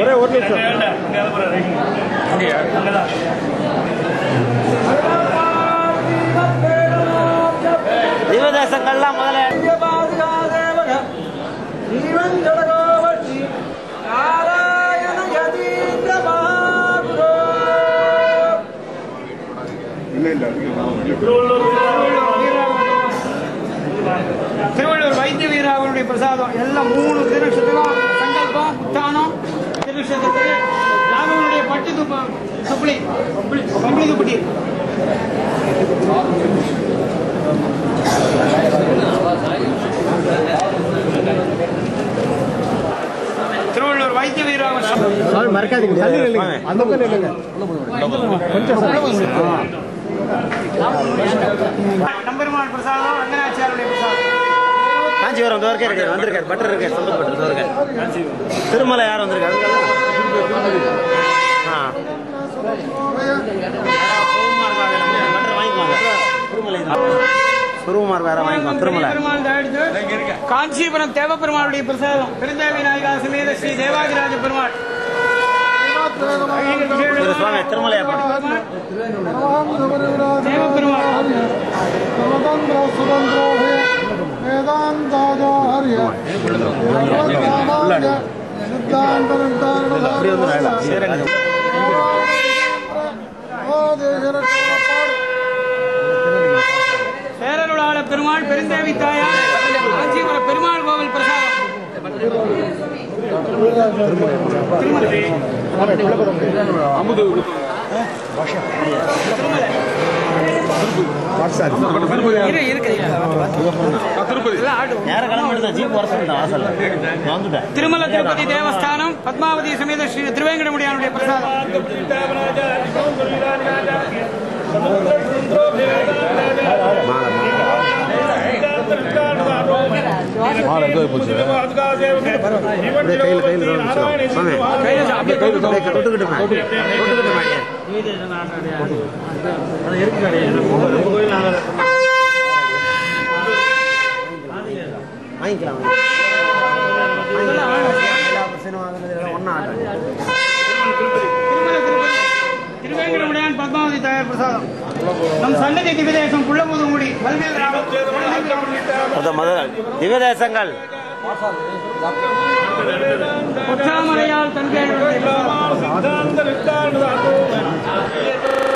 ஒரே ஒரு நிமிஷம் தீவதேசங்கள்லாம் முதல்ல திருவள்ளூர் வைத்திய வீராவுடைய பிரசாதம் எல்லாம் மூணு திருநட்சத்திரம் சங்கல்பம் உத்தானம் திருநட்சத்திரத்துக்கு ராகவனுடைய பட்டு துப்ப துப்பளி கம்பளி துப்பட்டி திருவள்ளூர் வைத்திய வீராவன் சாமி மறக்காதீங்க தள்ளி நில்லுங்க அந்த பக்கம் நில்லுங்க கொஞ்சம் நம்பெருமாள் பிரசாதம் ரங்கநாச்சியாருடைய பிரசாதம் காஞ்சிபுரம் தோற்கே இருக்காரு வந்திருக்காரு பட்டர் இருக்காரு சம்பத் பட்டர் தோற்காரு திருமலை யார் வந்திருக்காரு ஆ பட்டர் வாங்கிக்குவாங்க திருமலை சுருகுமார் வேற வாங்கிக்குவாங்க திருமலை பெருமாள் தயாரித்து காஞ்சிபுரம் தேவப்பெருமாளுடைய பிரசாதம் பெருந்தேவி நாயகா சமேத ஸ்ரீ தேவாதிராஜ பெருமாள் திரு சுவாமி திருமலை அப்பா தேவப்பெருமாள் அப்படி வந்து வேண்டாம் பேரருளாள பெருமாள் பெருந்தேவி தாயார் காஞ்சிபுரம் பெருமாள் கோவில் பிரசாதம் இரு, இருக்கு எல்லாம் ஆடும். நேரம் கிளம்பிட்டு ஜீப் வர சொல்லிட்டேன் வாசல்ல நான் வந்துட்டேன் திருமல திருப்பதி தேவஸ்தானம் பத்மாவதி சமேத ஸ்ரீ திருவேங்கடமுடியானுடைய பிரசாதம் அப்படியே கையில் கையில் சாமி கையில அப்படியே கையில் தொட்டுக்கிட்டு தொட்டுக்கிட்டு மாடியா அது இருக்குதாடே நம்ம கோயில் நாங்கள் வாங்கிக்கலாம் ஒன்றா ஆட்டம் திருமல திருப்பதி திருவேங்கடமுடியான் பத்மாவதி தாயார் பிரசாதம் நம் சன்னதி திவிதேசம் புள்ளமுதுங்குடி பல்வேறு முதல் முதல் திவ்யதேசங்கள் ஒற்றாமலையால் தன்கேள்